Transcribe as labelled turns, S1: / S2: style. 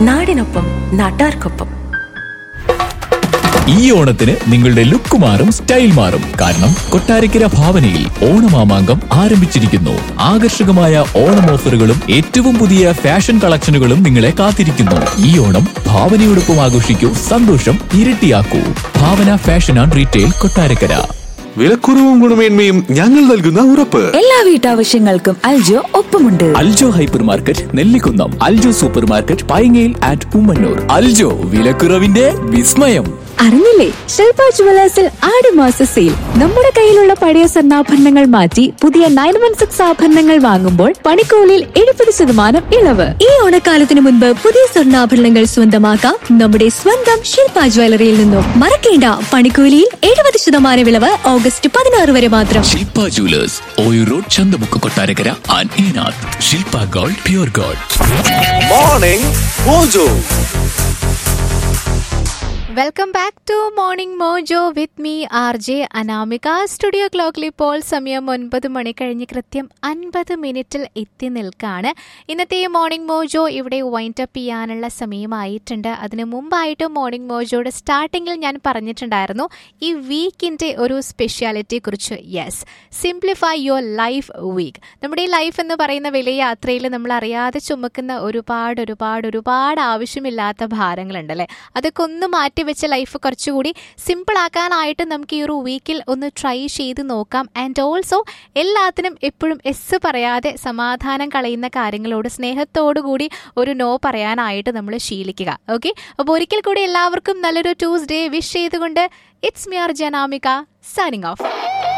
S1: നാടിനൊപ്പം നാട്ടാർക്കൊപ്പം
S2: ഈ ഓണത്തിന് നിങ്ങളുടെ ലുക്ക് മാറും സ്റ്റൈൽ മാറും കാരണം കൊട്ടാരക്കര ഭാവനയിൽ ഓണമാമാങ്കം ആരംഭിച്ചിരിക്കുന്നു ആകർഷകമായ ഓണം ഓഫറുകളും ഏറ്റവും പുതിയ ഫാഷൻ കളക്ഷനുകളും നിങ്ങളെ കാത്തിരിക്കുന്നു ഈ ഓണം ഭാവനയോടൊപ്പം ആഘോഷിക്കൂ സന്തോഷം ഇരട്ടിയാക്കൂ Bhavana fashion and retail Kottarakkara
S3: വിലക്കുറവും ഗുണമേന്മയും ഞങ്ങൾ നൽകുന്ന ഉറപ്പ്
S4: എല്ലാ വീട്ടാവശ്യങ്ങൾക്കും അൽജോ ഒപ്പമുണ്ട്
S2: Aljo hypermarket Nellikunnam Aljo supermarket പൈങ്ങയിൽ ആറ്റ് ഉമ്മന്നൂർ അൽജോ വിലക്കുറവിന്റെ വിസ്മയം
S4: അറിഞ്ഞില്ലേ ശില്പ ജുവലേഴ്സിൽ ആടുമാസ സെയിൽ നമ്മുടെ കയ്യിലുള്ള പഴയ സ്വർണ്ണാഭരണങ്ങൾ മാറ്റി പുതിയ നയൻ വൺ സിക്സ് ആഭരണങ്ങൾ വാങ്ങുമ്പോൾ പണിക്കൂലിയിൽ എഴുപത് ശതമാനം ഇളവ്
S5: ഈ ഓണക്കാലത്തിന് മുൻപ് പുതിയ സ്വർണ്ണാഭരണങ്ങൾ സ്വന്തമാക്കാം നമ്മുടെ സ്വന്തം ശില്പ ജ്വല്ലറിയിൽ നിന്നും മറക്കേണ്ട പണിക്കൂലിയിൽ എഴുപത് ശതമാനം ഇളവ് ഓഗസ്റ്റ് പതിനാറ് വരെ മാത്രം
S2: ശില്പ ജുവലേഴ്സ് ഓയു road Chanthamukku Kottarakkara and Enath Shilpa gold pure gold
S3: morning mojo
S6: welcome back to morning mojo with me R J Anamika studio ക്ലോക്കിൽ ഇപ്പോൾ സമയം ഒൻപത് മണി കഴിഞ്ഞ് കൃത്യം അൻപത് മിനിറ്റിൽ എത്തി നിൽക്കാണ് ഇന്നത്തെ മോർണിംഗ് മോജോ ഇവിടെ വൈൻഡ് അപ്പ് ചെയ്യാനുള്ള സമയമായിട്ടുണ്ട് അതിന് മുമ്പായിട്ട് മോർണിംഗ് മോജോയുടെ സ്റ്റാർട്ടിങ്ങിൽ ഞാൻ പറഞ്ഞിട്ടുണ്ടായിരുന്നു ഈ വീക്കിൻ്റെ ഒരു സ്പെഷ്യാലിറ്റിയെ കുറിച്ച് yes simplify your life week നമ്മുടെ ഈ ലൈഫ് എന്ന് പറയുന്ന വലിയ യാത്രയിൽ നമ്മൾ അറിയാതെ ചുമക്കുന്ന ഒരുപാട് ഒരുപാട് ഒരുപാട് ആവശ്യമില്ലാത്ത ഭാരങ്ങളുണ്ടല്ലേ അതൊക്കെ ഒന്ന് മാറ്റി വെച്ച് ലൈഫ് കുറച്ചുകൂടി സിമ്പിൾ ആക്കാനായിട്ട് നമുക്ക് ഈ ഒരു വീക്കിൽ ഒന്ന് ട്രൈ ചെയ്ത് നോക്കാം ആൻഡ് ഓൾസോ എല്ലാത്തിനും എപ്പോഴും എസ് പറയാതെ സമാധാനം കളയുന്ന കാര്യങ്ങളോട് സ്നേഹത്തോടു കൂടി ഒരു നോ പറയാനായിട്ട് നമ്മൾ ശീലിക്കുക ഓക്കെ അപ്പോൾ ഒരിക്കൽ കൂടി എല്ലാവർക്കും നല്ലൊരു ട്യൂസ്ഡേ വിഷ് ചെയ്തുകൊണ്ട് it's mere Janamika signing off